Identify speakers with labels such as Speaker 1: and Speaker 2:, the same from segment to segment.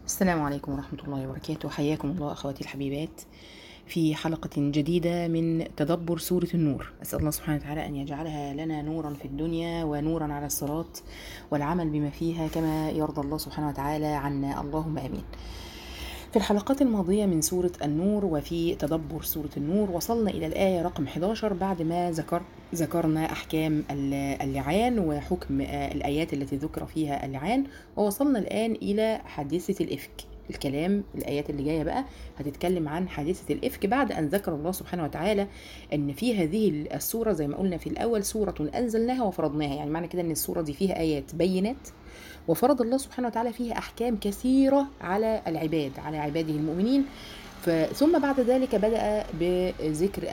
Speaker 1: السلام عليكم ورحمة الله وبركاته حياكم الله أخواتي الحبيبات في حلقة جديدة من تدبر سورة النور أسأل الله سبحانه وتعالى أن يجعلها لنا نورا في الدنيا ونورا على الصراط والعمل بما فيها كما يرضى الله سبحانه وتعالى عنا اللهم آمين في الحلقات الماضية من سورة النور وفي تدبر سورة النور وصلنا إلى الآية رقم 11 بعد ما ذكر ذكرنا أحكام اللعان وحكم الآيات التي ذكر فيها اللعان ووصلنا الآن إلى حادثة الإفك الكلام الآيات اللي جاية بقى هتتكلم عن حادثة الإفك بعد أن ذكر الله سبحانه وتعالى أن في هذه السورة زي ما قلنا في الأول سورة أنزلناها وفرضناها يعني معنى كده أن السورة دي فيها آيات بينات وفرض الله سبحانه وتعالى فيها أحكام كثيرة على العباد على عباده المؤمنين ثم بعد ذلك بدأ بذكر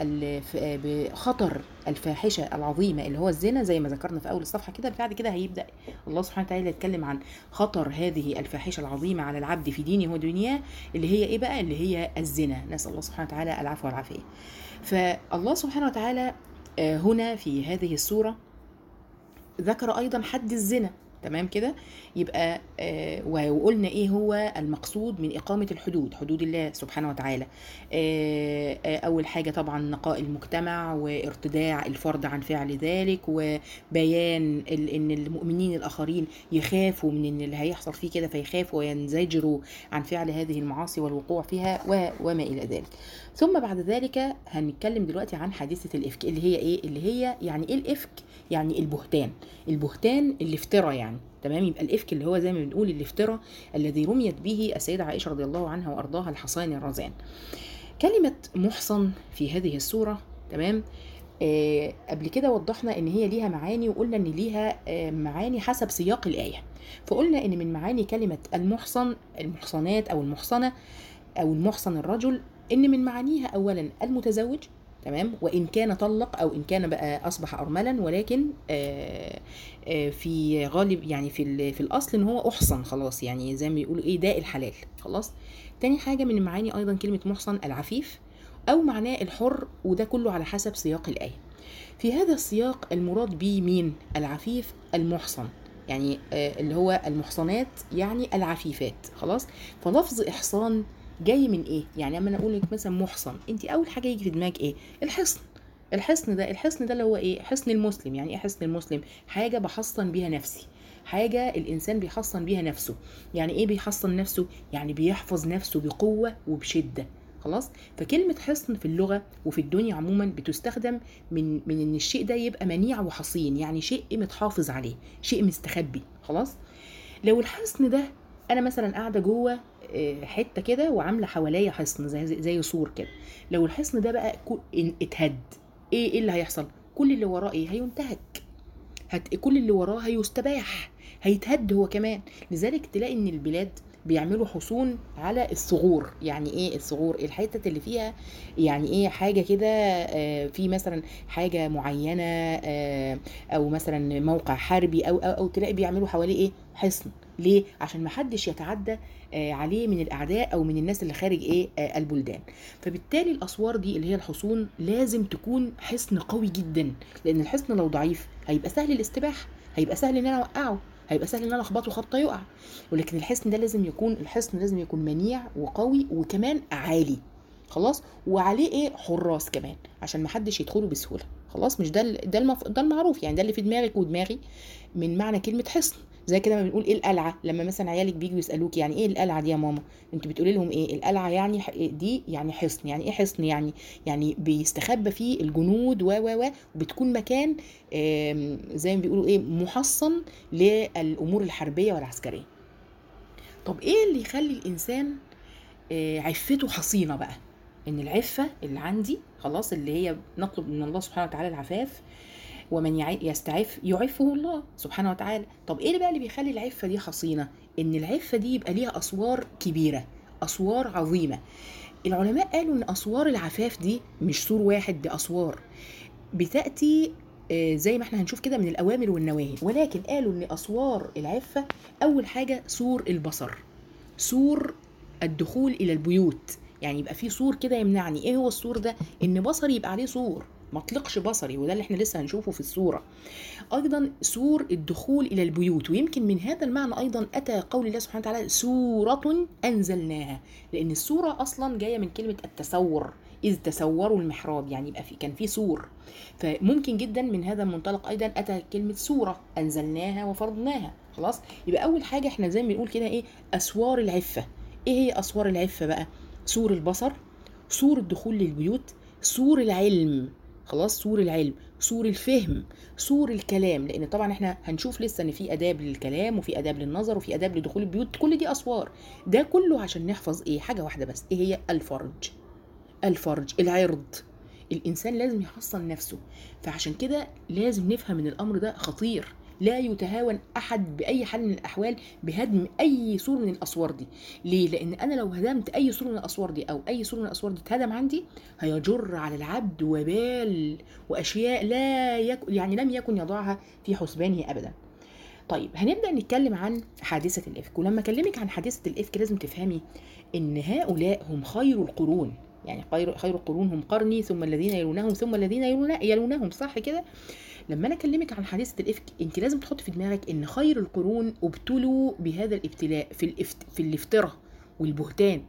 Speaker 1: بخطر الفاحشة العظيمة اللي هو الزنا زي ما ذكرنا في أول الصفحة كده بعد كده هيبدأ الله سبحانه وتعالى يتكلم عن خطر هذه الفاحشة العظيمة على العبد في دينه ودنياه اللي هي إيه بقى اللي هي الزنا نسأل الله سبحانه وتعالى العفو والعافية فالله سبحانه وتعالى هنا في هذه السورة ذكر أيضا حد الزنا تمام كده يبقى آه وقلنا ايه هو المقصود من اقامه الحدود حدود الله سبحانه وتعالى آه آه اول حاجه طبعا نقاء المجتمع وارتداع الفرد عن فعل ذلك وبيان ان المؤمنين الاخرين يخافوا من ان اللي هيحصل فيه كده فيخافوا وينزجروا عن فعل هذه المعاصي والوقوع فيها وما الى ذلك ثم بعد ذلك هنتكلم دلوقتي عن حادثه الافك اللي هي ايه اللي هي يعني ايه الافك يعني البهتان البهتان الافتراء يعني تمام يبقى الافك اللي هو زي ما بنقول الافتراء الذي رميت به السيده عائشه رضي الله عنها وارضاها الحصان الرزان كلمه محصن في هذه السوره تمام آه قبل كده وضحنا ان هي ليها معاني وقلنا ان ليها آه معاني حسب سياق الايه فقلنا ان من معاني كلمه المحصن المحصنات او المحصنه او المحصن الرجل ان من معانيها اولا المتزوج تمام وان كان طلق او ان كان بقى اصبح ارملا ولكن آآ آآ في غالب يعني في في الاصل ان هو احصن خلاص يعني زي ما بيقولوا ايه داء الحلال خلاص تاني حاجه من معاني ايضا كلمه محصن العفيف او معناه الحر وده كله على حسب سياق الايه في هذا السياق المراد به مين العفيف المحصن يعني اللي هو المحصنات يعني العفيفات خلاص فلفظ احصان جاي من ايه يعني اما انا اقول لك مثلا محصن انت اول حاجه يجي في دماغك ايه الحصن الحصن ده الحصن ده اللي هو ايه حصن المسلم يعني ايه حصن المسلم حاجه بحصن بيها نفسي حاجة الإنسان بيحصن بيها نفسه يعني إيه بيحصن نفسه؟ يعني بيحفظ نفسه بقوة وبشدة خلاص فكلمة حصن في اللغة وفي الدنيا عموما بتستخدم من من ان الشيء ده يبقى منيع وحصين يعني شيء متحافظ عليه شيء مستخبي خلاص لو الحصن ده انا مثلا قاعده جوه حته كده وعامله حواليا حصن زي زي سور كده لو الحصن ده بقى اتهد ايه ايه اللي هيحصل كل اللي وراه ايه هينتهك هت... كل اللي وراه هيستباح هيتهد هو كمان لذلك تلاقي ان البلاد بيعملوا حصون على الثغور يعني ايه الثغور الحتت اللي فيها يعني ايه حاجه كده آه في مثلا حاجه معينه آه او مثلا موقع حربي او او, أو تلاقي بيعملوا حواليه ايه حصن ليه عشان ما حدش يتعدى آه عليه من الاعداء او من الناس اللي خارج ايه آه البلدان فبالتالي الاسوار دي اللي هي الحصون لازم تكون حصن قوي جدا لان الحصن لو ضعيف هيبقى سهل الاستباحه هيبقى سهل ان انا اوقعه هيبقى سهل ان انا اخبطه خبطه يقع ولكن الحصن ده لازم يكون الحصن لازم يكون منيع وقوي وكمان عالي خلاص وعليه ايه حراس كمان عشان ما حدش يدخله بسهوله خلاص مش ده ده المف... ده المعروف يعني ده اللي في دماغك ودماغي من معنى كلمه حصن زي كده ما بنقول ايه القلعه لما مثلا عيالك بيجوا يسالوك يعني ايه القلعه دي يا ماما انت بتقولي لهم ايه القلعه يعني دي يعني حصن يعني ايه حصن يعني يعني بيستخبى فيه الجنود و و و وبتكون مكان زي ما بيقولوا ايه محصن للامور الحربيه والعسكريه طب ايه اللي يخلي الانسان عفته حصينه بقى ان العفه اللي عندي خلاص اللي هي نطلب من الله سبحانه وتعالى العفاف ومن يستعف يعفه الله سبحانه وتعالى طب ايه اللي بقى اللي بيخلي العفه دي حصينه ان العفه دي يبقى ليها اسوار كبيره اسوار عظيمه العلماء قالوا ان اسوار العفاف دي مش سور واحد دي اسوار بتاتي زي ما احنا هنشوف كده من الاوامر والنواهي ولكن قالوا ان اسوار العفه اول حاجه سور البصر سور الدخول الى البيوت يعني يبقى في سور كده يمنعني ايه هو السور ده ان بصري يبقى عليه سور ما اطلقش بصري وده اللي احنا لسه هنشوفه في السوره ايضا سور الدخول الى البيوت ويمكن من هذا المعنى ايضا اتى قول الله سبحانه وتعالى سوره انزلناها لان السوره اصلا جايه من كلمه التسور اذ تسوروا المحراب يعني يبقى في كان في سور فممكن جدا من هذا المنطلق ايضا اتى كلمه سوره انزلناها وفرضناها خلاص يبقى اول حاجه احنا زي ما بنقول كده ايه اسوار العفه ايه هي اسوار العفه بقى سور البصر سور الدخول للبيوت سور العلم خلاص سور العلم سور الفهم سور الكلام لان طبعا احنا هنشوف لسه ان في اداب للكلام وفي اداب للنظر وفي اداب لدخول البيوت كل دي اسوار ده كله عشان نحفظ ايه حاجه واحده بس ايه هي الفرج الفرج العرض الانسان لازم يحصن نفسه فعشان كده لازم نفهم ان الامر ده خطير لا يتهاون احد باي حال من الاحوال بهدم اي سور من الاسوار دي ليه لان انا لو هدمت اي سور من الاسوار دي او اي سور من الاسوار دي اتهدم عندي هيجر على العبد وبال واشياء لا يك... يعني لم يكن يضعها في حسبانه ابدا طيب هنبدا نتكلم عن حادثه الافك ولما اكلمك عن حادثه الافك لازم تفهمي ان هؤلاء هم خير القرون يعني خير خير القرون هم قرني ثم الذين يلونهم ثم الذين يلونهم صح كده لما انا اكلمك عن حادثه الافك انت لازم تحط في دماغك ان خير القرون ابتلوا بهذا الابتلاء في الافت في الافتراء والبهتان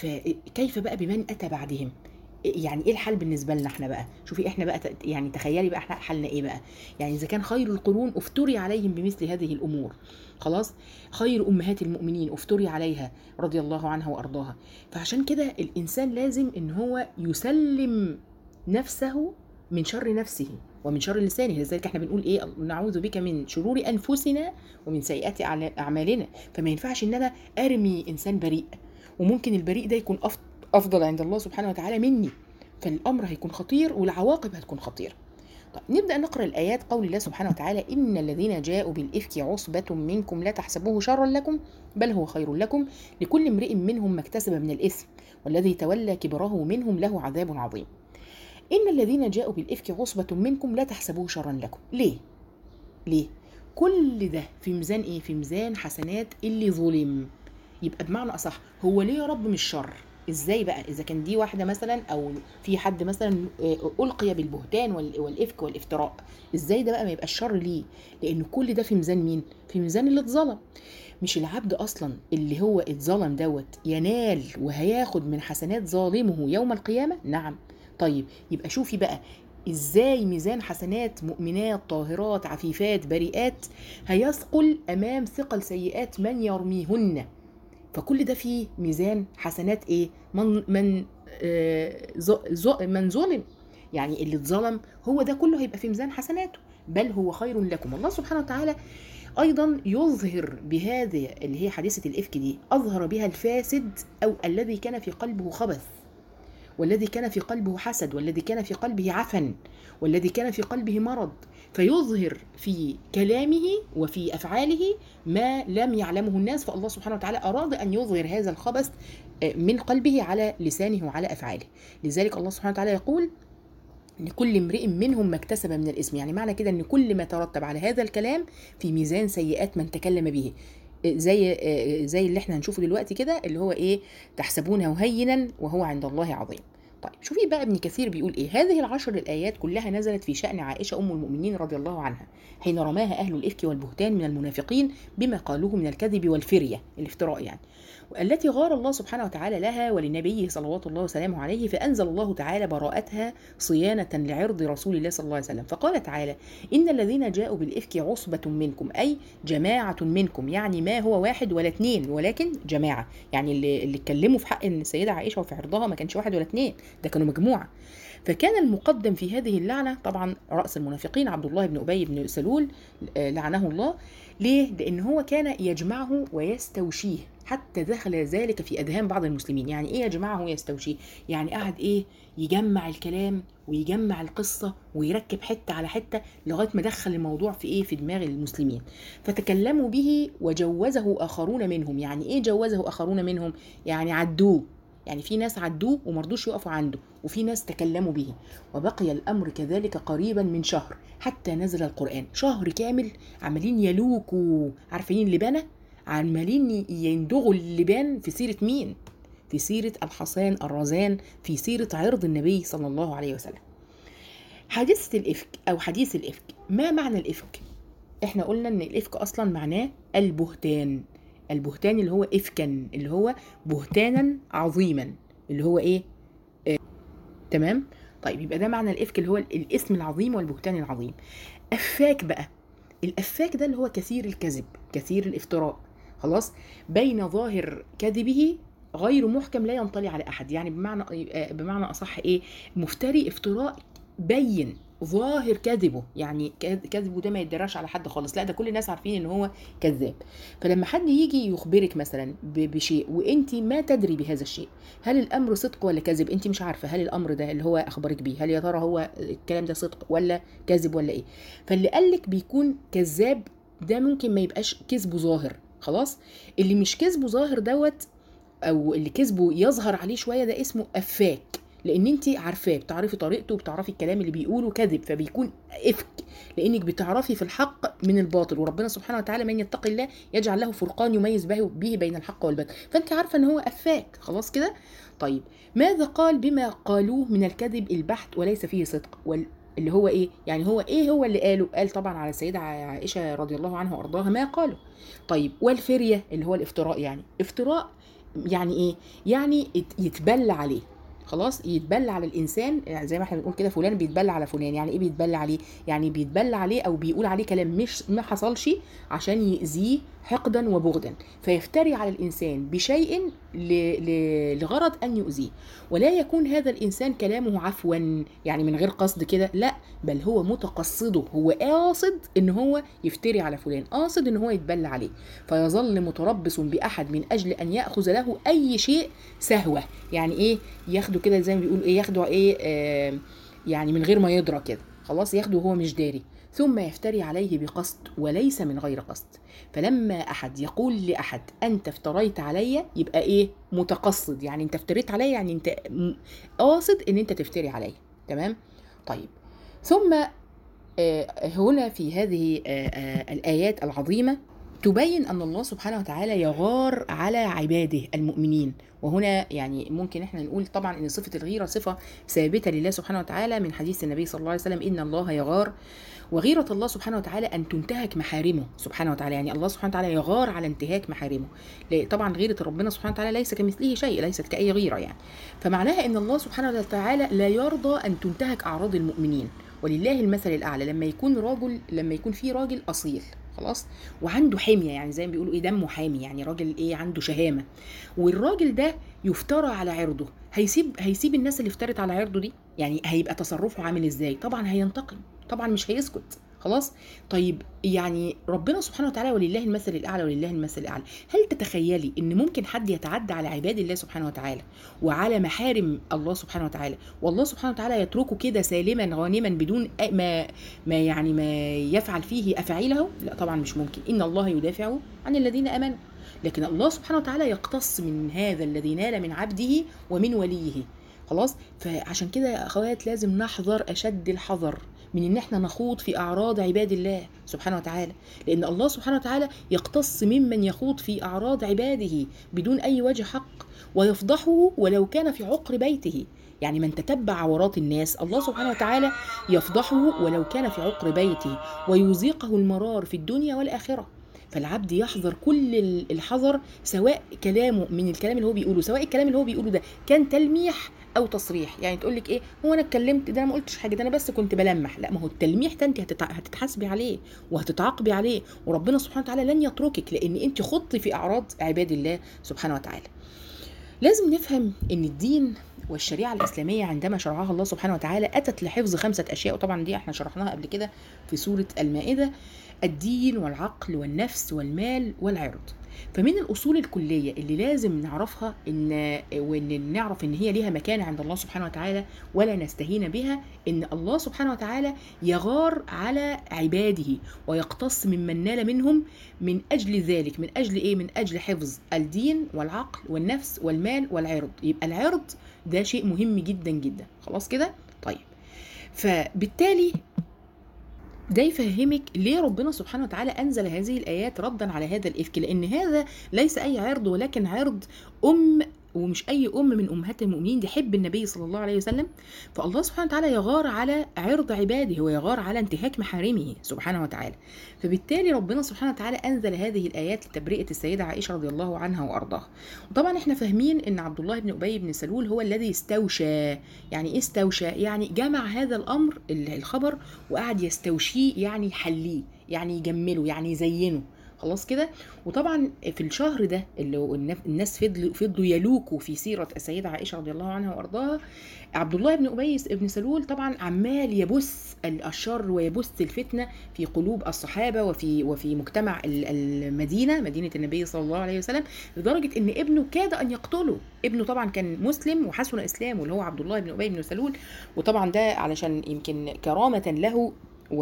Speaker 1: فكيف بقى بمن اتى بعدهم يعني ايه الحل بالنسبه لنا احنا بقى شوفي احنا بقى يعني تخيلي بقى احنا حلنا ايه بقى يعني اذا كان خير القرون افتري عليهم بمثل هذه الامور خلاص خير امهات المؤمنين افتري عليها رضي الله عنها وارضاها فعشان كده الانسان لازم ان هو يسلم نفسه من شر نفسه ومن شر لسانه لذلك احنا بنقول ايه نعوذ بك من شرور انفسنا ومن سيئات اعمالنا فما ينفعش ان انا ارمي انسان بريء وممكن البريء ده يكون افضل عند الله سبحانه وتعالى مني فالامر هيكون خطير والعواقب هتكون خطيره طيب نبدا نقرا الايات قول الله سبحانه وتعالى ان الذين جاءوا بالافك عصبه منكم لا تحسبوه شرا لكم بل هو خير لكم لكل امرئ منهم ما اكتسب من الاثم والذي تولى كبره منهم له عذاب عظيم إن الذين جاءوا بالإفك عصبة منكم لا تحسبوه شرا لكم ليه؟ ليه؟ كل ده في ميزان إيه؟ في ميزان حسنات اللي ظلم يبقى بمعنى أصح هو ليه يا رب مش شر؟ ازاي بقى اذا كان دي واحده مثلا او في حد مثلا القي بالبهتان والافك والافتراء ازاي ده بقى ما يبقاش شر ليه لان كل ده في ميزان مين في ميزان اللي اتظلم مش العبد اصلا اللي هو اتظلم دوت ينال وهياخد من حسنات ظالمه يوم القيامه نعم طيب يبقى شوفي بقى ازاي ميزان حسنات مؤمنات طاهرات عفيفات بريئات هيثقل امام ثقل سيئات من يرميهن فكل ده فيه ميزان حسنات ايه من من آه من ظلم يعني اللي اتظلم هو ده كله هيبقى في ميزان حسناته بل هو خير لكم الله سبحانه وتعالى ايضا يظهر بهذه اللي هي حادثه الافك دي اظهر بها الفاسد او الذي كان في قلبه خبث والذي كان في قلبه حسد والذي كان في قلبه عفن والذي كان في قلبه مرض فيظهر في كلامه وفي افعاله ما لم يعلمه الناس فالله سبحانه وتعالى اراد ان يظهر هذا الخبث من قلبه على لسانه وعلى افعاله لذلك الله سبحانه وتعالى يقول لكل امرئ منهم ما اكتسب من الاسم يعني معنى كده ان كل ما ترتب على هذا الكلام في ميزان سيئات من تكلم به زي زي اللي احنا هنشوفه دلوقتي كده اللي هو ايه تحسبونه هينا وهو عند الله عظيم طيب شوفي بقى ابن كثير بيقول ايه هذه العشر الايات كلها نزلت في شان عائشه ام المؤمنين رضي الله عنها حين رماها اهل الافك والبهتان من المنافقين بما قالوه من الكذب والفريه الافتراء يعني والتي غار الله سبحانه وتعالى لها ولنبيه صلوات الله وسلامه عليه فانزل الله تعالى براءتها صيانه لعرض رسول الله صلى الله عليه وسلم فقال تعالى ان الذين جاءوا بالافك عصبه منكم اي جماعه منكم يعني ما هو واحد ولا اثنين ولكن جماعه يعني اللي اللي اتكلموا في حق السيده عائشه وفي عرضها ما كانش واحد ولا اثنين ده كانوا مجموعه فكان المقدم في هذه اللعنه طبعا راس المنافقين عبد الله بن ابي بن سلول لعنه الله ليه؟ لأن هو كان يجمعه ويستوشيه حتى دخل ذلك في أذهان بعض المسلمين يعني إيه يجمعه ويستوشيه؟ يعني قعد إيه يجمع الكلام ويجمع القصة ويركب حتة على حتة لغاية ما دخل الموضوع في إيه في دماغ المسلمين فتكلموا به وجوزه آخرون منهم يعني إيه جوزه آخرون منهم؟ يعني عدوه يعني في ناس عدوه ومرضوش يقفوا عنده وفي ناس تكلموا به وبقي الامر كذلك قريبا من شهر حتى نزل القران شهر كامل عمالين يلوكوا عارفين اللبانه عمالين يندغوا اللبان في سيره مين في سيره الحصان الرزان في سيره عرض النبي صلى الله عليه وسلم حادثة الإفك أو حديث الإفك ما معنى الإفك؟ إحنا قلنا إن الإفك أصلا معناه البهتان البهتان اللي هو إفكا اللي هو بهتانا عظيما اللي هو إيه؟ آه تمام؟ طيب يبقى ده معنى الإفك اللي هو الاسم العظيم والبهتان العظيم أفاك بقى الأفاك ده اللي هو كثير الكذب كثير الافتراء خلاص بين ظاهر كذبه غير محكم لا ينطلي على احد يعني بمعنى بمعنى اصح ايه مفتري افتراء بين ظاهر كذبه يعني كذبه ده ما يدراش على حد خالص لا ده كل الناس عارفين ان هو كذاب فلما حد يجي يخبرك مثلا بشيء وانت ما تدري بهذا الشيء هل الامر صدق ولا كذب انت مش عارفه هل الامر ده اللي هو اخبرك بيه هل يا ترى هو الكلام ده صدق ولا كذب ولا ايه فاللي قالك بيكون كذاب ده ممكن ما يبقاش كذبه ظاهر خلاص اللي مش كذبه ظاهر دوت او اللي كذبه يظهر عليه شويه ده اسمه افاك لان انت عارفاه بتعرفي طريقته وبتعرفي الكلام اللي بيقوله كذب فبيكون افك لانك بتعرفي في الحق من الباطل وربنا سبحانه وتعالى من يتقي الله يجعل له فرقان يميز به بين الحق والباطل فانت عارفه ان هو افاك خلاص كده طيب ماذا قال بما قالوه من الكذب البحت وليس فيه صدق وال اللي هو ايه يعني هو ايه هو اللي قاله قال طبعا على السيده عائشه رضي الله عنها وارضاها ما قاله طيب والفريه اللي هو الافتراء يعني افتراء يعني ايه يعني يتبلى عليه خلاص يتبلى على الانسان يعني زي ما احنا بنقول كده فلان بيتبلى على فلان يعني ايه بيتبلى عليه يعني بيتبلى عليه او بيقول عليه كلام مش ما حصلش عشان يأذيه حقدا وبغدا فيفتري على الانسان بشيء لغرض ان يؤذيه ولا يكون هذا الانسان كلامه عفوا يعني من غير قصد كده لا بل هو متقصده هو قاصد ان هو يفتري على فلان قاصد ان هو يتبلى عليه فيظل متربص باحد من اجل ان ياخذ له اي شيء سهوه يعني ايه ياخده كده زي ما بيقولوا ايه ياخده ايه آه يعني من غير ما يدرى كده خلاص ياخده وهو مش داري ثم يفتري عليه بقصد وليس من غير قصد فلما احد يقول لاحد انت افتريت عليا يبقى ايه متقصد يعني انت افتريت عليا يعني انت قاصد ان انت تفتري عليا تمام طيب ثم هنا في هذه الايات العظيمه تبين ان الله سبحانه وتعالى يغار على عباده المؤمنين وهنا يعني ممكن احنا نقول طبعا ان صفه الغيره صفه ثابته لله سبحانه وتعالى من حديث النبي صلى الله عليه وسلم ان الله يغار وغيرة الله سبحانه وتعالى أن تنتهك محارمه سبحانه وتعالى يعني الله سبحانه وتعالى يغار على انتهاك محارمه طبعا غيرة ربنا سبحانه وتعالى ليس كمثله شيء ليست كأي غيرة يعني فمعناها أن الله سبحانه وتعالى لا يرضى أن تنتهك أعراض المؤمنين ولله المثل الأعلى لما يكون راجل لما يكون في راجل أصيل خلاص وعنده حميه يعني زي ما بيقولوا ايه دمه حامي يعني راجل ايه عنده شهامه والراجل ده يفترى على عرضه هيسيب هيسيب الناس اللي افترت على عرضه دي يعني هيبقى تصرفه عامل ازاي طبعا هينتقم طبعا مش هيسكت خلاص طيب يعني ربنا سبحانه وتعالى ولله المثل الاعلى ولله المثل الاعلى هل تتخيلي ان ممكن حد يتعدى على عباد الله سبحانه وتعالى وعلى محارم الله سبحانه وتعالى والله سبحانه وتعالى يتركه كده سالما غانما بدون ما ما يعني ما يفعل فيه افعيله لا طبعا مش ممكن ان الله يدافع عن الذين امنوا لكن الله سبحانه وتعالى يقتص من هذا الذي نال من عبده ومن وليه خلاص فعشان كده يا اخوات لازم نحذر اشد الحذر من ان احنا نخوض في اعراض عباد الله سبحانه وتعالى لان الله سبحانه وتعالى يقتص ممن يخوض في اعراض عباده بدون اي وجه حق ويفضحه ولو كان في عقر بيته يعني من تتبع عورات الناس الله سبحانه وتعالى يفضحه ولو كان في عقر بيته ويذيقه المرار في الدنيا والاخره فالعبد يحذر كل الحذر سواء كلامه من الكلام اللي هو بيقوله سواء الكلام اللي هو بيقوله ده كان تلميح او تصريح يعني تقول لك ايه هو انا اتكلمت ده انا ما قلتش حاجه ده انا بس كنت بلمح لا ما هو التلميح ده انت هتتحاسبي عليه وهتتعاقبي عليه وربنا سبحانه وتعالى لن يتركك لان انت خضتي في اعراض عباد الله سبحانه وتعالى لازم نفهم ان الدين والشريعة الإسلامية عندما شرعها الله سبحانه وتعالى أتت لحفظ خمسة أشياء وطبعا دي احنا شرحناها قبل كده في سورة المائدة الدين والعقل والنفس والمال والعرض فمن الأصول الكلية اللي لازم نعرفها إن وإن نعرف إن هي ليها مكانة عند الله سبحانه وتعالى ولا نستهين بها إن الله سبحانه وتعالى يغار على عباده ويقتص ممن نال منهم من أجل ذلك من أجل إيه؟ من أجل حفظ الدين والعقل والنفس والمال والعرض يبقى العرض ده شيء مهم جدا جدا خلاص كده طيب فبالتالي ده يفهمك ليه ربنا سبحانه وتعالى انزل هذه الايات ردا على هذا الافك لان هذا ليس اي عرض ولكن عرض ام ومش اي ام من امهات المؤمنين دي حب النبي صلى الله عليه وسلم فالله سبحانه وتعالى يغار على عرض عباده ويغار على انتهاك محارمه سبحانه وتعالى فبالتالي ربنا سبحانه وتعالى انزل هذه الايات لتبرئه السيده عائشه رضي الله عنها وارضاها وطبعا احنا فاهمين ان عبد الله بن ابي بن سلول هو الذي استوشى يعني ايه استوشى يعني جمع هذا الامر الخبر وقعد يستوشيه يعني يحليه يعني يجمله يعني يزينه خلاص كده وطبعا في الشهر ده اللي هو النف- الناس فضلوا فضلوا يلوكوا في سيره السيده عائشه رضي الله عنها وارضاها عبد الله بن ابي بن سلول طبعا عمال يبث الشر ويبث الفتنه في قلوب الصحابه وفي وفي مجتمع ال- المدينه مدينه النبي صلى الله عليه وسلم لدرجه ان ابنه كاد ان يقتله ابنه طبعا كان مسلم وحسن اسلامه اللي هو عبد الله بن ابي بن سلول وطبعا ده علشان يمكن كرامه له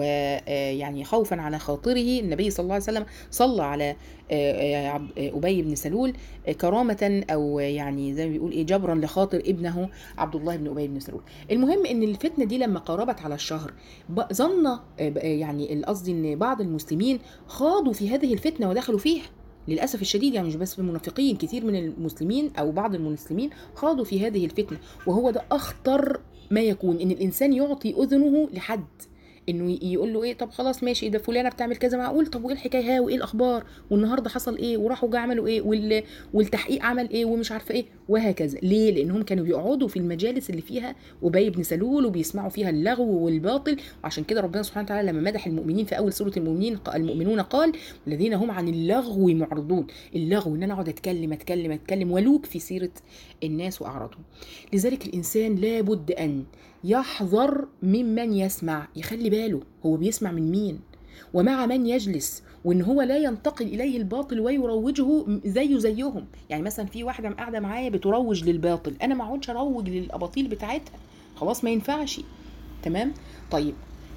Speaker 1: ويعني خوفا على خاطره النبي صلى الله عليه وسلم صلى على آه، آه، عب- آه، ابي بن سلول آه، كرامه او يعني زي ما بيقول ايه جبرا لخاطر ابنه عبد الله بن ابي بن سلول المهم ان الفتنه دي لما قاربت على الشهر ب- ظن آه، ب- آه، يعني القصد ان بعض المسلمين خاضوا في هذه الفتنه ودخلوا فيها للاسف الشديد يعني مش بس المنافقين كتير من المسلمين او بعض المسلمين خاضوا في هذه الفتنه وهو ده اخطر ما يكون ان الانسان يعطي اذنه لحد انه ي- يقول له ايه طب خلاص ماشي ده فلانه بتعمل كذا معقول طب وايه الحكايه ها وايه الاخبار والنهارده حصل ايه وراحوا جا عملوا ايه وال... والتحقيق عمل ايه ومش عارفه ايه وهكذا ليه لانهم كانوا بيقعدوا في المجالس اللي فيها ابي بن سلول وبيسمعوا فيها اللغو والباطل وعشان كده ربنا سبحانه وتعالى لما مدح المؤمنين في اول سوره المؤمنين ق- المؤمنون قال الذين هم عن اللغو معرضون اللغو ان انا اقعد اتكلم اتكلم اتكلم ولوك في سيره الناس واعراضهم لذلك الانسان لابد ان يحذر ممن يسمع يخلي باله هو بيسمع من مين ومع من يجلس وان هو لا ينتقل اليه الباطل ويروجه زيه زيهم يعني مثلا في واحده قاعده معايا بتروج للباطل انا ما اقعدش اروج للاباطيل بتاعتها خلاص ما ينفعش تمام طيب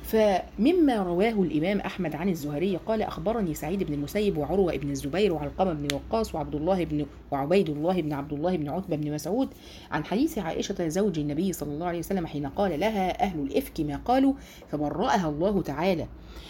Speaker 1: فمما رواه الإمام أحمد عن الزهري قال أخبرني سعيد بن المسيب وعروة بن الزبير وعلقمة بن وقاص وعبد الله بن وعبيد الله بن عبد الله بن عتبة بن مسعود عن حديث عائشة زوج النبي صلى الله عليه وسلم حين قال لها أهل الإفك ما قالوا فبرأها الله تعالى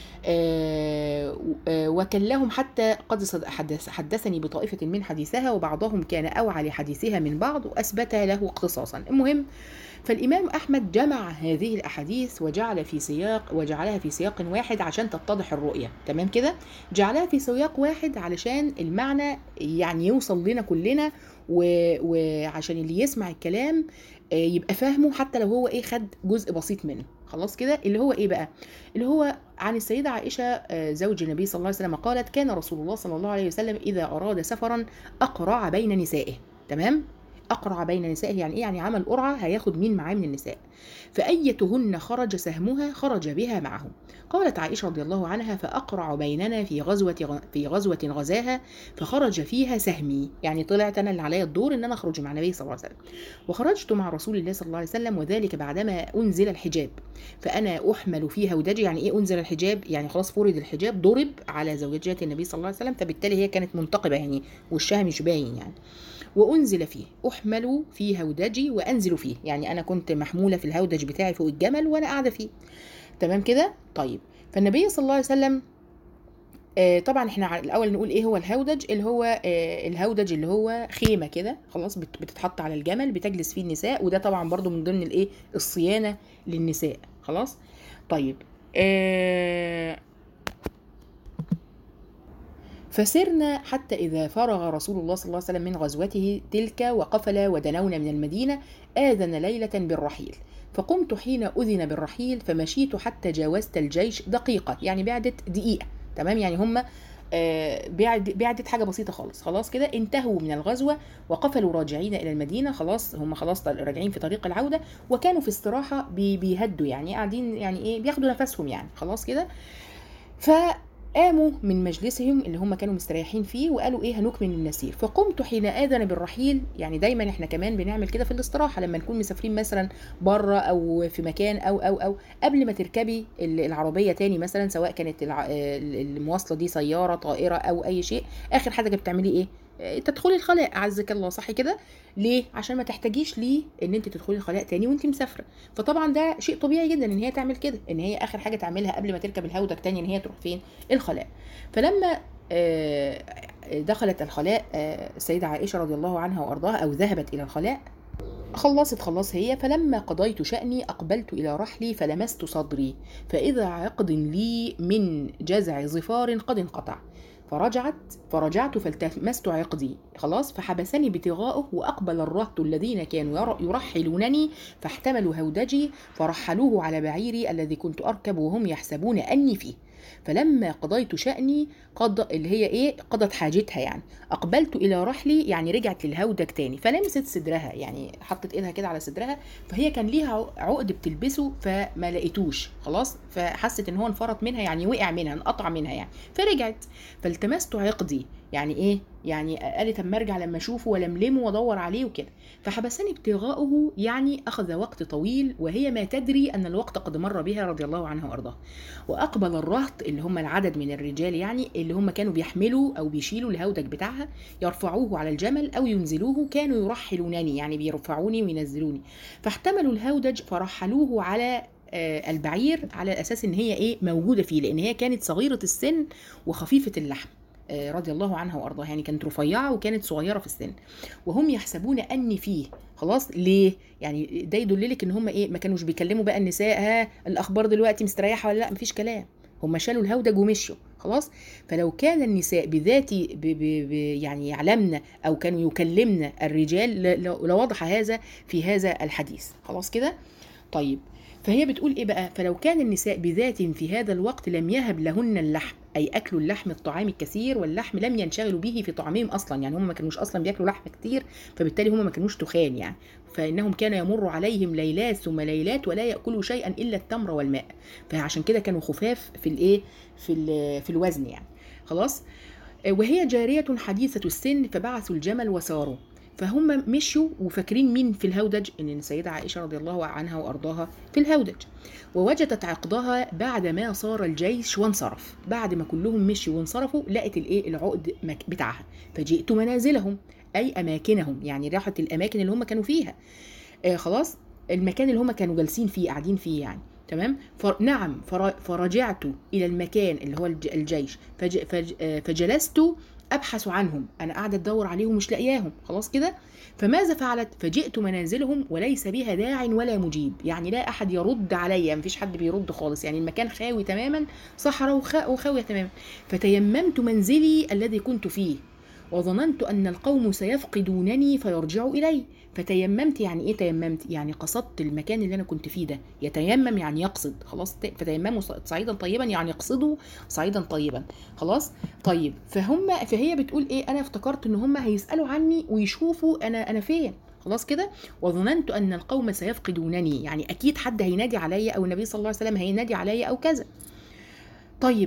Speaker 1: آه، آه، وكلهم حتى قد صد- حدث حدثني بطائفة من حديثها وبعضهم كان أوعى لحديثها من بعض وأثبت له اختصاصا المهم فالإمام أحمد جمع هذه الأحاديث وجعل في سياق وجعلها في سياق واحد عشان تتضح الرؤية تمام كده جعلها في سياق واحد علشان المعنى يعني يوصل لنا كلنا و- وعشان اللي يسمع الكلام آه، يبقى فاهمه حتى لو هو ايه خد جزء بسيط منه خلاص كده اللي هو ايه بقى اللي هو عن السيدة عائشة آه، زوج النبي صلى الله عليه وسلم قالت كان رسول الله صلى الله عليه وسلم إذا أراد سفرا أقرع بين نسائه تمام أقرع بين نسائه يعني إيه يعني عمل قرعة هياخد مين معاه من النساء فأيتهن خرج سهمها خرج بها معه قالت عائشة رضي الله عنها فأقرع بيننا في غزوة غ- في غزوة غزاها فخرج فيها سهمي يعني طلعت أنا اللي عليا الدور إن أنا أخرج مع النبي صلى الله عليه وسلم وخرجت مع رسول الله صلى الله عليه وسلم وذلك بعدما أنزل الحجاب فأنا أحمل في هودجي يعني إيه أنزل الحجاب يعني خلاص فرض الحجاب ضرب على زوجات النبي صلى الله عليه وسلم فبالتالي هي كانت منتقبة يعني وشها مش باين يعني وأنزل فيه أحمل في هودجي وأنزل فيه يعني أنا كنت محمولة في الهودج بتاعي فوق الجمل وأنا قاعدة فيه تمام كده طيب فالنبي صلى الله عليه وسلم آه طبعا احنا ع- الاول نقول ايه هو الهودج اللي هو آه الهودج اللي هو خيمه كده خلاص بت- بتتحط على الجمل بتجلس فيه النساء وده طبعا برضو من ضمن الايه الصيانه للنساء خلاص طيب آه فسرنا حتى إذا فرغ رسول الله صلى الله عليه وسلم من غزوته تلك وقفل ودنونا من المدينة آذن ليلة بالرحيل فقمت حين أذن بالرحيل فمشيت حتى جاوزت الجيش دقيقة يعني بعدت دقيقة تمام يعني هم آه، بعد بعدت حاجه بسيطه خالص خلاص كده انتهوا من الغزوه وقفلوا راجعين الى المدينه خلاص هم خلاص طل- راجعين في طريق العوده وكانوا في استراحه بي- بيهدوا يعني قاعدين يعني ايه بياخدوا نفسهم يعني خلاص كده فقاموا من مجلسهم اللي هم كانوا مستريحين فيه وقالوا ايه هنكمل النسير فقمت حين اذن بالرحيل يعني دايما احنا كمان بنعمل كده في الاستراحه لما نكون مسافرين مثلا بره او في مكان او او او قبل ما تركبي ال- العربيه تاني مثلا سواء كانت الع- ال- المواصله دي سياره طائره او اي شيء اخر حاجه بتعملي ايه آه، تدخلي الخلاء اعزك الله صح كده ليه عشان ما تحتاجيش ليه ان انت تدخلي الخلاء تاني وانت مسافره فطبعا ده شيء طبيعي جدا ان هي تعمل كده ان هي اخر حاجه تعملها قبل ما تركب الهودج تاني ان هي تروح فين الخلاء فلما آه، دخلت الخلاء آه، السيدة عائشة رضي الله عنها وأرضاها أو ذهبت إلى الخلاء خلصت خلاص هي فلما قضيت شأني أقبلت إلى رحلي فلمست صدري فإذا عقد لي من جزع ظفار قد انقطع فرجعت فرجعت فالتمست عقدي خلاص فحبسني ابتغاؤه وأقبل الرهط الذين كانوا ير- يرحلونني فاحتملوا هودجي فرحلوه على بعيري الذي كنت أركب وهم يحسبون أني فيه فلما قضيت شأني قضى اللي هي ايه قضت حاجتها يعني اقبلت الى رحلي يعني رجعت للهودج تاني فلمست صدرها يعني حطت ايدها كده على صدرها فهي كان ليها عق- عقد بتلبسه فما لقيتوش خلاص فحست ان هو انفرط منها يعني وقع منها انقطع منها يعني فرجعت فالتمست عقدي يعني ايه يعني قالت اما ارجع لما اشوفه والملمه وادور عليه وكده فحبسني ابتغاؤه يعني اخذ وقت طويل وهي ما تدري ان الوقت قد مر بها رضي الله عنها وارضاها واقبل الرهط اللي هم العدد من الرجال يعني اللي هم كانوا بيحملوا او بيشيلوا الهودج بتاعها يرفعوه على الجمل او ينزلوه كانوا يرحلونني يعني بيرفعوني وينزلوني فاحتملوا الهودج فرحلوه على آه، البعير على اساس ان هي ايه موجوده فيه لان هي كانت صغيره السن وخفيفه اللحم آه، رضي الله عنها وارضاها يعني كانت رفيعه وكانت صغيره في السن وهم يحسبون اني فيه خلاص ليه يعني ده يدللك ان هم ايه ما كانوش بيكلموا بقى النساء ها الاخبار دلوقتي مستريحه ولا لا مفيش كلام هم شالوا الهودج ومشوا خلاص فلو كان النساء بذات ب ب ب يعني يعلمن او كانوا يكلمن الرجال ل- ل- لوضح هذا في هذا الحديث خلاص كده طيب فهي بتقول ايه بقى فلو كان النساء بذات في هذا الوقت لم يهب لهن اللحم اي اكل اللحم الطعام الكثير واللحم لم ينشغلوا به في طعامهم اصلا يعني هم ما كانوش اصلا بياكلوا لحم كتير فبالتالي هم ما كانوش تخان يعني فانهم كان يمر عليهم ليلات ثم ليلات ولا ياكلوا شيئا الا التمر والماء فعشان كده كانوا خفاف في الايه في ال- في الوزن يعني خلاص وهي جارية حديثة السن فبعثوا الجمل وساروا فهم مشوا وفاكرين مين في الهودج ان السيدة عائشة رضي الله عنها وارضاها في الهودج ووجدت عقدها بعد ما صار الجيش وانصرف بعد ما كلهم مشوا وانصرفوا لقت الايه العقد مك- بتاعها فجئت منازلهم اي اماكنهم يعني راحت الاماكن اللي هم كانوا فيها آه خلاص المكان اللي هم كانوا جالسين فيه قاعدين فيه يعني تمام فنعم فر- فرجعت الى المكان اللي هو الج- الجيش فج فج آه، فجلست ابحث عنهم انا قاعده ادور عليهم مش لاقياهم خلاص كده فماذا فعلت فجئت منازلهم وليس بها داع ولا مجيب يعني لا احد يرد عليا مفيش حد بيرد خالص يعني المكان خاوي تماما صحراء وخ- وخاويه تماما فتيممت منزلي الذي كنت فيه وظننت أن القوم سيفقدونني فيرجعوا إلي فتيممت يعني إيه تيممت؟ يعني قصدت المكان اللي أنا كنت فيه ده يتيمم يعني يقصد خلاص ت- فتيمموا ص- صعيدا طيبا يعني يقصدوا صعيدا طيبا خلاص طيب فهم فهي بتقول إيه أنا افتكرت إن هم هيسألوا عني ويشوفوا أنا أنا فين خلاص كده وظننت ان القوم سيفقدونني يعني اكيد حد هينادي عليا او النبي صلى الله عليه وسلم هينادي عليا او كذا طيب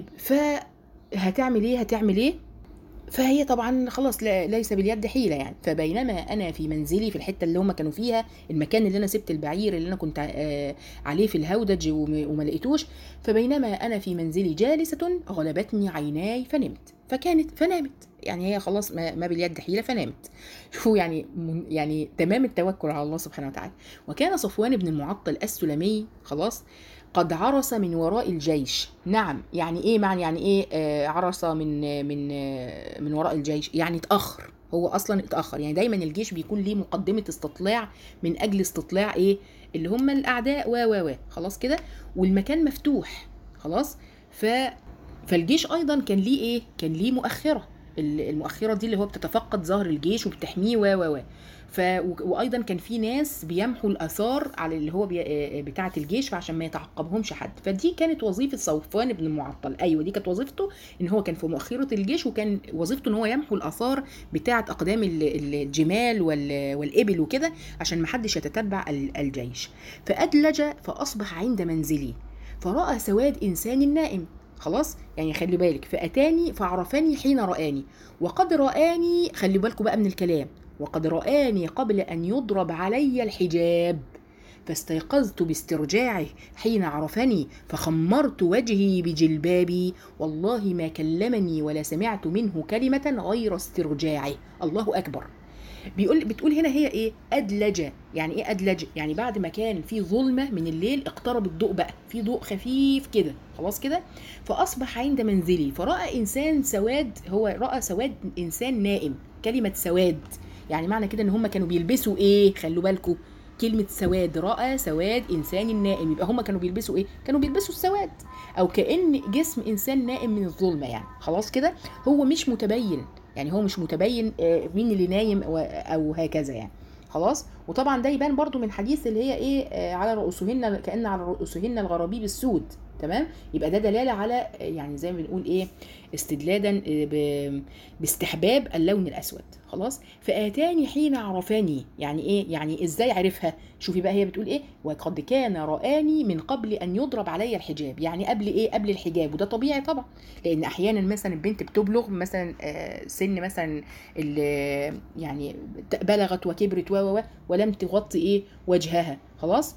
Speaker 1: فهتعمل ايه هتعمل ايه فهي طبعا خلاص لا ليس باليد حيله يعني فبينما انا في منزلي في الحته اللي هم كانوا فيها المكان اللي انا سبت البعير اللي انا كنت آه، عليه في الهودج وم- وما لقيتوش فبينما انا في منزلي جالسه غلبتني عيناي فنمت فكانت فنامت يعني هي خلاص ما, ما باليد حيله فنامت شوفوا يعني من- يعني تمام التوكل على الله سبحانه وتعالى وكان صفوان بن المعطل السلمي خلاص قد عرس من وراء الجيش نعم يعني ايه معنى يعني ايه آه عرس من آه من آه من وراء الجيش يعني اتاخر هو اصلا اتاخر يعني دايما الجيش بيكون ليه مقدمه استطلاع من اجل استطلاع ايه اللي هم الاعداء و و و خلاص كده والمكان مفتوح خلاص ف فالجيش ايضا كان ليه ايه كان ليه مؤخره ال- المؤخره دي اللي هو بتتفقد ظهر الجيش وبتحميه و و و ف و- وايضا كان في ناس بيمحوا الاثار على اللي هو بي... آه، بتاعه الجيش فعشان ما يتعقبهمش حد فدي كانت وظيفه صفوان بن المعطل ايوه دي كانت وظيفته ان هو كان في مؤخره الجيش وكان وظيفته ان هو يمحو الاثار بتاعه اقدام ال- ال- الجمال وال... والابل وكده عشان ما حدش يتتبع ال- الجيش فادلج فاصبح عند منزلي فراى سواد انسان نائم خلاص يعني خلي بالك فاتاني فعرفني حين رآني وقد رآني خلي بالكم بقى من الكلام وقد رآني قبل أن يضرب علي الحجاب فاستيقظت باسترجاعه حين عرفني فخمرت وجهي بجلبابي والله ما كلمني ولا سمعت منه كلمة غير استرجاعه الله أكبر بيقول بتقول هنا هي ايه ادلج يعني ايه ادلج يعني بعد ما كان في ظلمه من الليل اقترب الضوء بقى في ضوء خفيف كده خلاص كده فاصبح عند منزلي فراى انسان سواد هو راى سواد انسان نائم كلمه سواد يعني معنى كده ان هم كانوا بيلبسوا ايه خلوا بالكم كلمة سواد رأى سواد إنسان نائم يبقى هم كانوا بيلبسوا إيه؟ كانوا بيلبسوا السواد أو كأن جسم إنسان نائم من الظلمة يعني خلاص كده هو مش متبين يعني هو مش متبين آه، مين اللي نايم أو- أو هكذا يعني خلاص وطبعا ده يبان برضو من حديث اللي هي ايه آه، على رؤوسهن كأن على رؤوسهن الغرابيب السود تمام يبقى ده دلاله على آه، يعني زي ما بنقول ايه استدلالا آه، ب- باستحباب اللون الاسود خلاص فاتاني حين عرفني يعني ايه يعني ازاي عرفها شوفي بقى هي بتقول ايه وقد كان رآني من قبل ان يضرب علي الحجاب يعني قبل ايه قبل الحجاب وده طبيعي طبعا لان احيانا مثلا البنت بتبلغ مثلا آه، سن مثلا ال- يعني بلغت وكبرت و و و ولم تغطي ايه وجهها خلاص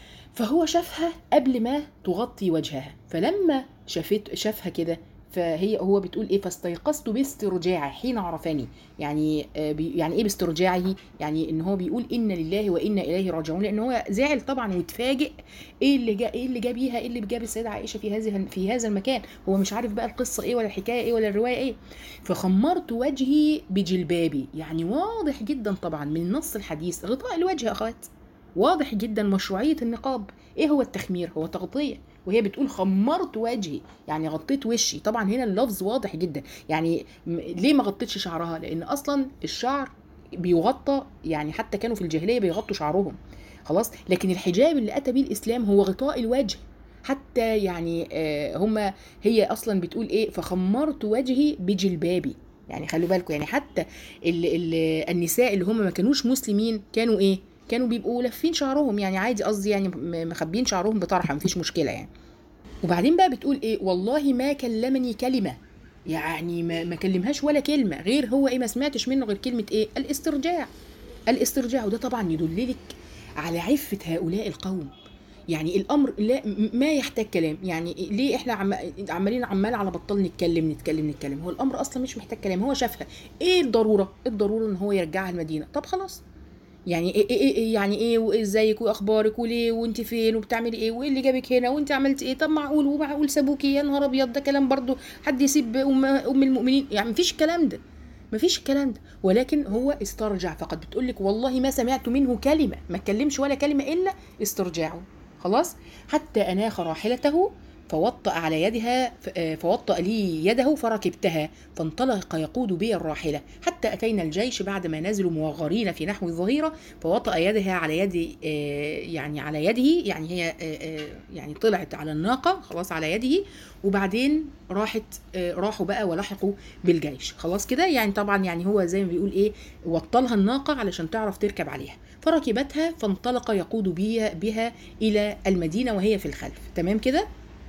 Speaker 1: فهو شافها قبل ما تغطي وجهها فلما شافت شافها كده فهي هو بتقول ايه فاستيقظت باسترجاعه حين عرفني يعني آه، بي يعني ايه باسترجاعه يعني ان هو بيقول ان لله وانا اليه راجعون لان هو زعل طبعا واتفاجئ ايه اللي جا ايه اللي جابيها ايه اللي جاب السيده عائشه في هذه في هذا المكان هو مش عارف بقى القصه ايه ولا الحكايه ايه ولا الروايه ايه فخمرت وجهي بجلبابي يعني واضح جدا طبعا من نص الحديث غطاء الوجه يا اخوات واضح جدا مشروعيه النقاب ايه هو التخمير هو تغطيه وهي بتقول خمرت وجهي يعني غطيت وشي طبعا هنا اللفظ واضح جدا يعني م- ليه ما غطيتش شعرها لان اصلا الشعر بيغطى يعني حتى كانوا في الجاهليه بيغطوا شعرهم خلاص لكن الحجاب اللي اتى به الاسلام هو غطاء الوجه حتى يعني آه، هما هي اصلا بتقول ايه فخمرت وجهي بجلبابي يعني خلوا بالكم يعني حتى ال ال النساء اللي هم ما كانوش مسلمين كانوا ايه كانوا بيبقوا لافين شعرهم يعني عادي قصدي يعني م- مخبيين شعرهم بطرحه مفيش مشكله يعني وبعدين بقى بتقول ايه والله ما كلمني كلمه يعني ما, ما كلمهاش ولا كلمه غير هو ايه ما سمعتش منه غير كلمه ايه الاسترجاع الاسترجاع وده طبعا يدللك على عفه هؤلاء القوم يعني الامر لا م- ما يحتاج كلام يعني ليه احنا عم عمالين عمال على بطال نتكلم نتكلم نتكلم هو الامر اصلا مش محتاج كلام هو شافها ايه الضروره الضروره ان هو يرجعها المدينه طب خلاص يعني ايه ايه ايه يعني ايه وازيك واخبارك وليه وانت فين وبتعملي ايه وايه اللي جابك هنا وانت عملتي ايه طب معقول ومعقول سابوكي يا نهار ابيض ده كلام برضو حد يسيب ام ام المؤمنين يعني مفيش الكلام ده مفيش الكلام ده ولكن هو استرجع فقط بتقول لك والله ما سمعت منه كلمه ما اتكلمش ولا كلمه الا استرجاعه خلاص حتى اناخ راحلته فوطأ على يدها ف- آه، فوطأ لي يده فركبتها فانطلق يقود بي الراحلة حتى أتينا الجيش بعدما نزلوا موغرين في نحو الظهيرة فوطأ يدها على يد آه، يعني على يده يعني هي آه، آه، يعني طلعت على الناقة خلاص على يده وبعدين راحت آه، راحوا بقى ولحقوا بالجيش خلاص كده يعني طبعا يعني هو زي ما بيقول ايه وطلها الناقة علشان تعرف تركب عليها فركبتها فانطلق يقود بها بها إلى المدينة وهي في الخلف تمام كده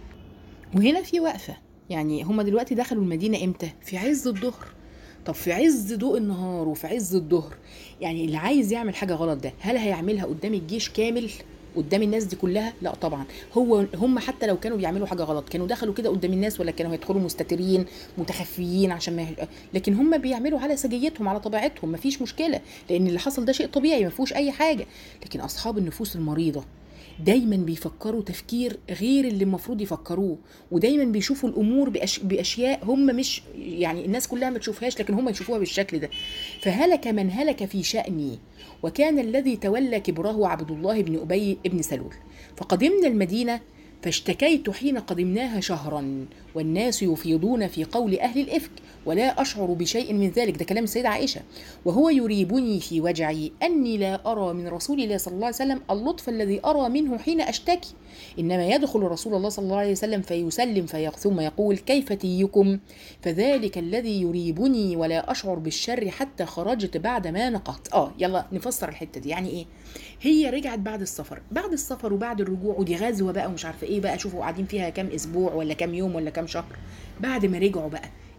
Speaker 1: وهنا في وقفة يعني هما دلوقتي دخلوا المدينة امتى؟ في عز الظهر طب في عز ضوء النهار وفي عز الظهر يعني اللي عايز يعمل حاجة غلط ده هل هيعملها قدام الجيش كامل قدام الناس دي كلها لا طبعا هو هم حتى لو كانوا بيعملوا حاجه غلط كانوا دخلوا كده قدام الناس ولا كانوا هيدخلوا مستترين متخفيين عشان ما يح- لكن هم بيعملوا على سجيتهم على طبيعتهم مفيش مشكله لان اللي حصل ده شيء طبيعي ما فيهوش اي حاجه لكن اصحاب النفوس المريضه دايما بيفكروا تفكير غير اللي المفروض يفكروه ودايما بيشوفوا الامور بأش... باشياء هم مش يعني الناس كلها ما تشوفهاش لكن هم يشوفوها بالشكل ده فهلك من هلك في شأني وكان الذي تولى كبره عبد الله بن ابي بن سلول فقدمنا المدينه فاشتكيت حين قدمناها شهرا والناس يفيضون في قول اهل الافك ولا اشعر بشيء من ذلك ده كلام السيده عائشه وهو يريبني في وجعي اني لا ارى من رسول الله صلى الله عليه وسلم اللطف الذي ارى منه حين اشتكي انما يدخل رسول الله صلى الله عليه وسلم فيسلم في ثم يقول كيف تيكم فذلك الذي يريبني ولا اشعر بالشر حتى خرجت بعد ما نقت اه يلا نفسر الحته دي يعني ايه هي رجعت بعد السفر بعد السفر وبعد الرجوع ودي غزوه بقى ومش عارفه ايه بقى شوفوا قاعدين فيها كام اسبوع ولا كام يوم ولا كام شهر بعد ما رجعوا بقى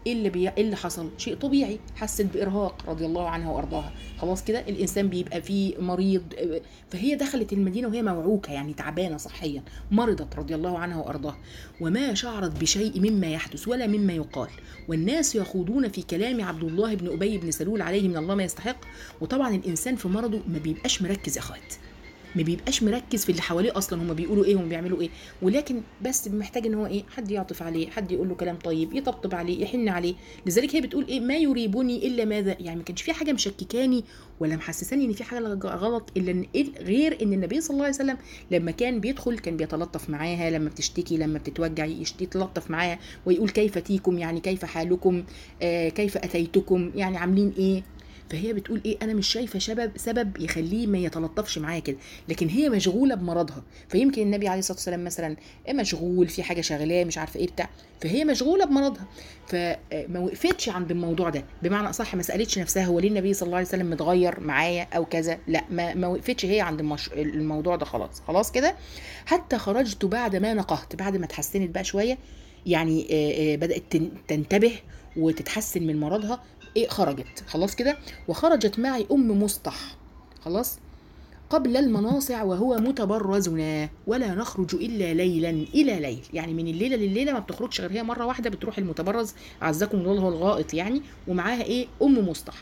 Speaker 1: ايه اللي بي... ايه اللي حصل شيء طبيعي حست بارهاق رضي الله عنها وارضاها خلاص كده الانسان بيبقى فيه مريض فهي دخلت المدينه وهي موعوكه يعني تعبانه صحيا مرضت رضي الله عنها وارضاها وما شعرت بشيء مما يحدث ولا مما يقال والناس يخوضون في كلام عبد الله بن ابي بن سلول عليه من الله ما يستحق وطبعا الانسان في مرضه ما بيبقاش مركز يا اخوات ما بيبقاش مركز في اللي حواليه اصلا هم بيقولوا ايه هم بيعملوا ايه ولكن بس محتاج ان هو ايه حد يعطف عليه حد يقول له كلام طيب يطبطب عليه يحن عليه لذلك هي بتقول ايه ما يريبني الا ماذا يعني ما كانش في حاجه مشككاني ولا محسساني ان في حاجه غلط الا إن إيه غير ان النبي صلى الله عليه وسلم لما كان بيدخل كان بيتلطف معاها لما بتشتكي لما بتتوجع يتلطف معاها ويقول كيف تيكم يعني كيف حالكم آه كيف اتيتكم يعني عاملين ايه فهي بتقول ايه انا مش شايفه سبب سبب يخليه ما يتلطفش معايا كده لكن هي مشغوله بمرضها فيمكن النبي عليه الصلاه والسلام مثلا مشغول في حاجه شغلاه مش عارفه ايه بتاع فهي مشغوله بمرضها فما وقفتش عند الموضوع ده بمعنى اصح ما سالتش نفسها هو ليه النبي صلى الله عليه وسلم متغير معايا او كذا لا ما, ما وقفتش هي عند المش... الموضوع ده خلاص خلاص كده حتى خرجت بعد ما نقهت بعد ما اتحسنت بقى شويه يعني بدات تنتبه وتتحسن من مرضها ايه خرجت خلاص كده وخرجت معي ام مصطح خلاص قبل المناصع وهو متبرزنا ولا نخرج الا ليلا الى ليل يعني من الليله لليله ما بتخرجش غير هي مره واحده بتروح المتبرز عزكم الله هو الغائط يعني ومعاها ايه ام مصطح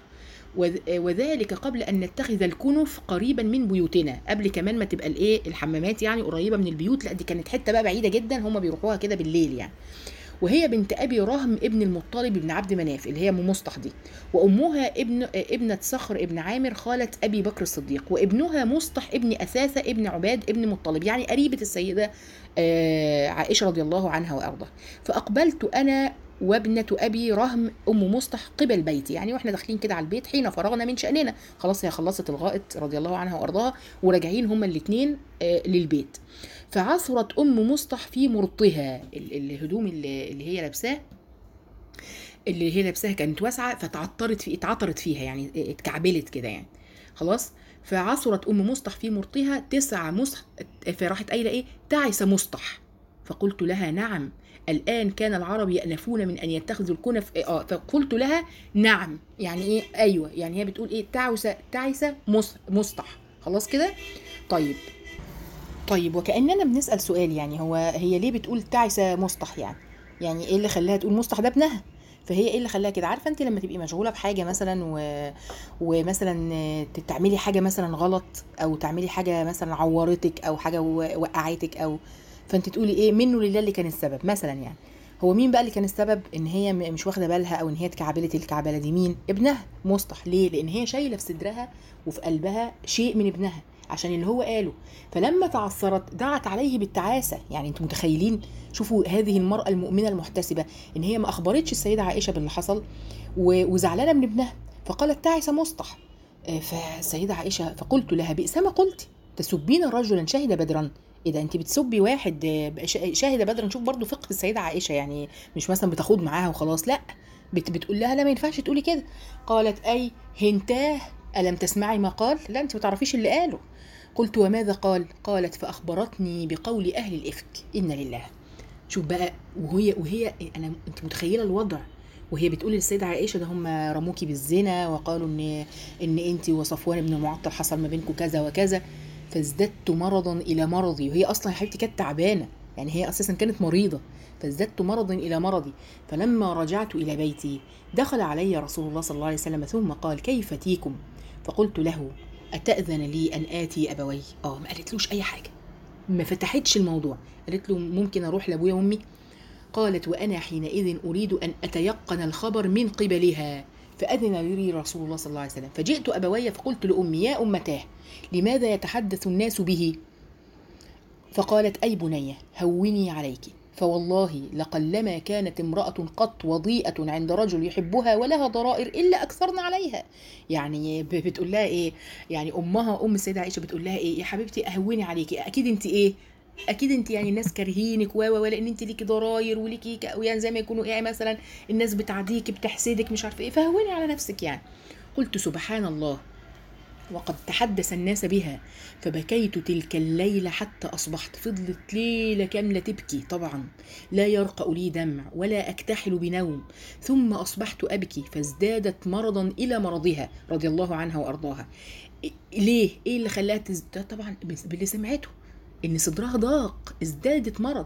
Speaker 1: وذلك قبل ان نتخذ الكنف قريبا من بيوتنا قبل كمان ما تبقى الايه الحمامات يعني قريبه من البيوت لا دي كانت حته بقى بعيده جدا هم بيروحوها كده بالليل يعني وهي بنت ابي رهم ابن المطلب بن عبد مناف اللي هي ام مصطح دي وامها ابن ابنه صخر ابن عامر خاله ابي بكر الصديق وابنها مصطح ابن اثاثه ابن عباد ابن مطلب يعني قريبه السيده عائشه رضي الله عنها وارضاها فاقبلت انا وابنة أبي رهم أم مصطح قبل بيتي يعني وإحنا داخلين كده على البيت حين فرغنا من شأننا خلاص هي خلصت الغائط رضي الله عنها وأرضاها وراجعين هما الاتنين آه للبيت فعثرت أم مصطح في مرطها الهدوم اللي, اللي هي لابساه اللي هي لابساها كانت واسعة فتعطرت في اتعطرت فيها يعني اتكعبلت كده يعني خلاص فعثرت أم مصطح في مرطها تسع مصح فراحت قايلة إيه تعس مصطح فقلت لها نعم الآن كان العرب يأنفون من أن يتخذوا الكنف آه فقلت لها نعم يعني إيه أيوة يعني هي بتقول إيه تعس تعس مصطح خلاص كده طيب طيب وكأننا بنسأل سؤال يعني هو هي ليه بتقول تعس مصطح يعني يعني إيه اللي خلاها تقول مصطح ده ابنها فهي ايه اللي خلاها كده عارفه انت لما تبقي مشغوله بحاجه مثلا و... ومثلا تعملي حاجه مثلا غلط او تعملي حاجه مثلا عورتك او حاجه وقعتك او فانت تقولي ايه منه لله اللي كان السبب مثلا يعني هو مين بقى اللي كان السبب ان هي مش واخده بالها او ان هي اتكعبلت الكعبله دي مين ابنها مصطح ليه لان هي شايله في صدرها وفي قلبها شيء من ابنها عشان اللي هو قاله فلما تعثرت دعت عليه بالتعاسه يعني انتم متخيلين شوفوا هذه المراه المؤمنه المحتسبه ان هي ما اخبرتش السيده عائشه باللي حصل وزعلانه من ابنها فقالت تعس مصطح فالسيده عائشه فقلت لها بئس ما قلت تسبين رجلا شهد بدرا اذا انت بتسبي واحد شاهد بدرا نشوف برضو فقه السيده عائشه يعني مش مثلا بتاخد معاها وخلاص لا بت بتقول لها لا ما ينفعش تقولي كده قالت اي هنتاه الم تسمعي ما قال لا انت ما تعرفيش اللي قاله قلت وماذا قال قالت فاخبرتني بقول اهل الافك ان لله شوف بقى وهي وهي انا انت متخيله الوضع وهي بتقول للسيدة عائشة ده هم رموكي بالزنا وقالوا ان ان انت وصفوان بن المعطل حصل ما بينكم كذا وكذا فازددت مرضا الى مرضي وهي اصلا حبيبتي كانت تعبانه يعني هي اساسا كانت مريضه فازددت مرضا الى مرضي فلما رجعت الى بيتي دخل علي رسول الله صلى الله عليه وسلم ثم قال كيف تيكم فقلت له اتاذن لي ان اتي ابوي اه ما قالتلوش اي حاجه ما فتحتش الموضوع قالت له ممكن اروح لابويا وامي قالت وانا حينئذ اريد ان اتيقن الخبر من قبلها فأذن لي رسول الله صلى الله عليه وسلم فجئت أبوي فقلت لأمي يا أمتاه لماذا يتحدث الناس به فقالت أي بنية هوني عليك فوالله لقلما كانت امرأة قط وضيئة عند رجل يحبها ولها ضرائر إلا أكثرنا عليها يعني بتقول لها إيه يعني أمها أم السيدة عائشة بتقول لها إيه يا حبيبتي أهوني عليكي أكيد أنت إيه اكيد انت يعني الناس كارهينك و ولا ان انت ليكي ضراير وليكي يعني زي ما يكونوا ايه مثلا الناس بتعديك بتحسدك مش عارفه ايه فهوني على نفسك يعني قلت سبحان الله وقد تحدث الناس بها فبكيت تلك الليلة حتى أصبحت فضلت ليلة كاملة تبكي طبعا لا يرقأ لي دمع ولا أكتحل بنوم ثم أصبحت أبكي فازدادت مرضا إلى مرضها رضي الله عنها وأرضاها إيه- ليه؟ إيه اللي خلاها تزداد؟ طبعا باللي سمعته ان صدرها ضاق ازدادت مرض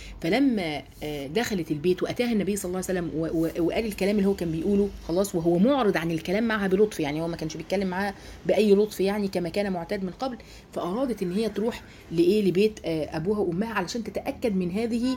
Speaker 1: فلما آه، دخلت البيت واتاها النبي صلى الله عليه وسلم و- و- وقال الكلام اللي هو كان بيقوله خلاص وهو معرض عن الكلام معها بلطف يعني هو ما كانش بيتكلم معاها باي لطف يعني كما كان معتاد من قبل فارادت ان هي تروح لايه لبيت آه، ابوها وامها علشان تتاكد من هذه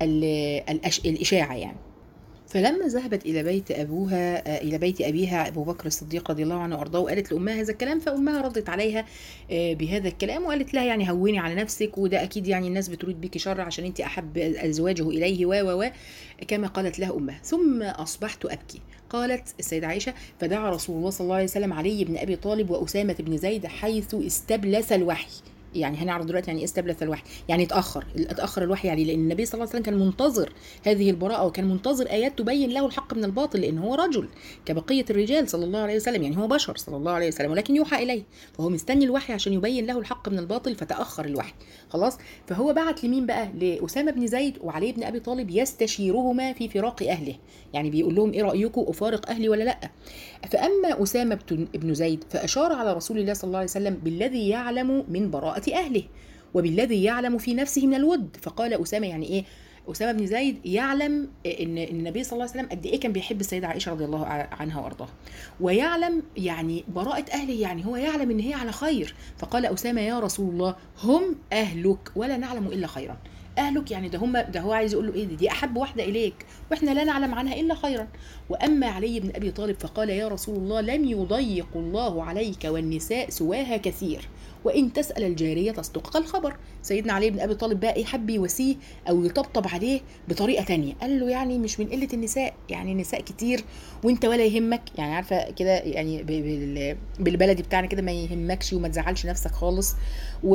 Speaker 1: ال- الأش- الاشاعه يعني فلما ذهبت الى بيت ابوها آه، الى بيت ابيها ابو بكر الصديق رضي الله عنه وارضاه وقالت لامها هذا الكلام فامها ردت عليها آه، بهذا الكلام وقالت لها يعني هوني على نفسك وده اكيد يعني الناس بتريد بك شر عشان انت احب ازواجه اليه و و و كما قالت لها امها ثم اصبحت ابكي قالت السيدة عائشة فدعا رسول الله صلى الله عليه وسلم علي بن أبي طالب وأسامة بن زيد حيث استبلس الوحي يعني هنعرف دلوقتي يعني ايه استبلس الوحي يعني اتاخر اتاخر الوحي عليه لان النبي صلى الله عليه وسلم كان منتظر هذه البراءه وكان منتظر ايات تبين له الحق من الباطل لان هو رجل كبقيه الرجال صلى الله عليه وسلم يعني هو بشر صلى الله عليه وسلم ولكن يوحى اليه فهو مستني الوحي عشان يبين له الحق من الباطل فتاخر الوحي خلاص فهو بعت لمين بقى لاسامه بن زيد وعلي بن ابي طالب يستشيرهما في فراق اهله يعني بيقول لهم ايه رايكم افارق اهلي ولا لا فاما اسامه بن- بن زيد فاشار على رسول الله صلى الله عليه وسلم بالذي يعلم من براءه اهله وبالذي يعلم في نفسه من الود فقال اسامه يعني ايه اسامه بن زيد يعلم ان النبي صلى الله عليه وسلم قد ايه كان بيحب السيده عائشه رضي الله عنها وارضاها ويعلم يعني براءه اهله يعني هو يعلم ان هي على خير فقال اسامه يا رسول الله هم اهلك ولا نعلم الا خيرا اهلك يعني ده هم ده هو عايز يقول له ايه دي, دي احب واحده اليك واحنا لا نعلم عنها الا خيرا واما علي بن ابي طالب فقال يا رسول الله لم يضيق الله عليك والنساء سواها كثير وان تسال الجاريه تصدقك الخبر سيدنا علي بن ابي طالب بقى ايه حب يواسيه او يطبطب عليه بطريقه تانية قال له يعني مش من قله النساء يعني نساء كتير وانت ولا يهمك يعني عارفه كده يعني ب- بال- بالبلدي بتاعنا كده ما يهمكش وما تزعلش نفسك خالص و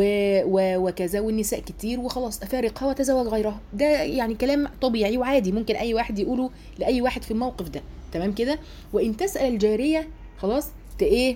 Speaker 1: و وكذا والنساء كتير وخلاص افارقها وتزوج غيرها ده يعني كلام طبيعي وعادي ممكن اي واحد يقوله لاي واحد في الموقف ده تمام كده وان تسال الجاريه خلاص ت ايه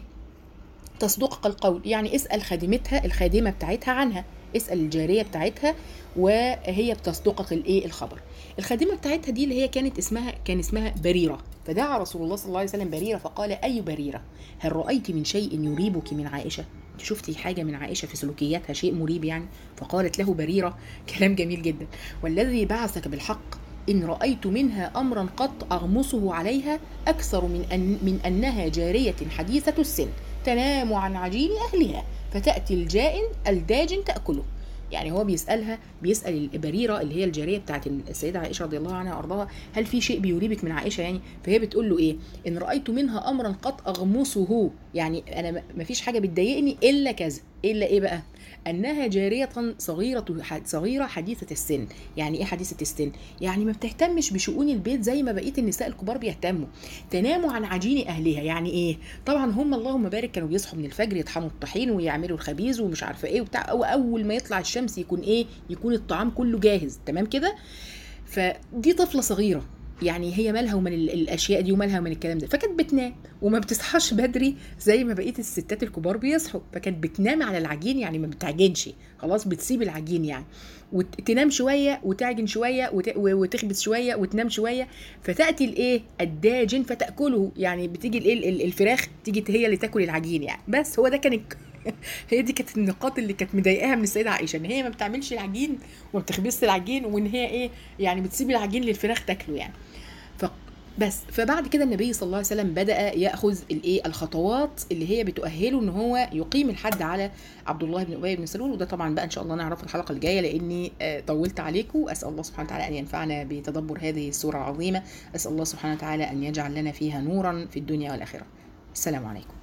Speaker 1: تصدقك القول يعني اسال خادمتها الخادمه بتاعتها عنها اسال الجاريه بتاعتها وهي بتصدقك الايه الخبر الخادمه بتاعتها دي اللي هي كانت اسمها كان اسمها بريره فدعا رسول الله صلى الله عليه وسلم بريره فقال اي بريره هل رايت من شيء يريبك من عائشه انت شفتي حاجه من عائشه في سلوكياتها شيء مريب يعني فقالت له بريره كلام جميل جدا والذي بعثك بالحق إن رأيت منها أمرا قط أغمصه عليها أكثر من أن من أنها جارية حديثة السن تنام عن عجين أهلها فتأتي الجائن الداجن تأكله يعني هو بيسألها بيسأل البريرة اللي هي الجارية بتاعت السيدة عائشة رضي الله عنها وأرضاها هل في شيء بيريبك من عائشة يعني فهي بتقول له إيه إن رأيت منها أمرا قد أغمصه يعني أنا ما فيش حاجة بتضايقني إلا كذا إلا إيه بقى انها جاريه صغيره صغيره حديثه السن يعني ايه حديثه السن يعني ما بتهتمش بشؤون البيت زي ما بقيه النساء الكبار بيهتموا تنام عن عجين اهلها يعني ايه طبعا هم اللهم بارك كانوا بيصحوا من الفجر يطحنوا الطحين ويعملوا الخبيز ومش عارفه ايه وبتاع واول ما يطلع الشمس يكون ايه يكون الطعام كله جاهز تمام كده فدي طفله صغيره يعني هي مالها ومن ال- الاشياء دي ومالها ومن الكلام ده فكانت بتنام وما بتصحاش بدري زي ما بقيه الستات الكبار بيصحوا فكانت بتنام على العجين يعني ما بتعجنش خلاص بتسيب العجين يعني وتنام شويه وتعجن شويه وت- وتخبز شويه وتنام شويه فتاتي الايه الداجن فتاكله يعني بتيجي الايه ال- الفراخ تيجي هي اللي تاكل العجين يعني بس هو ده كان الك- هي دي كانت النقاط اللي كانت مضايقاها من السيده عائشه ان هي ما بتعملش العجين وما بتخبزش العجين وان هي ايه يعني بتسيب العجين للفراخ تاكله يعني ف بس فبعد كده النبي صلى الله عليه وسلم بدا ياخذ الايه الخطوات اللي هي بتؤهله ان هو يقيم الحد على عبد الله بن ابي بن سلول وده طبعا بقى ان شاء الله نعرفه الحلقه الجايه لاني آه، طولت عليكم اسال الله سبحانه وتعالى ان ينفعنا بتدبر هذه السوره العظيمه اسال الله سبحانه وتعالى ان يجعل لنا فيها نورا في الدنيا والاخره السلام عليكم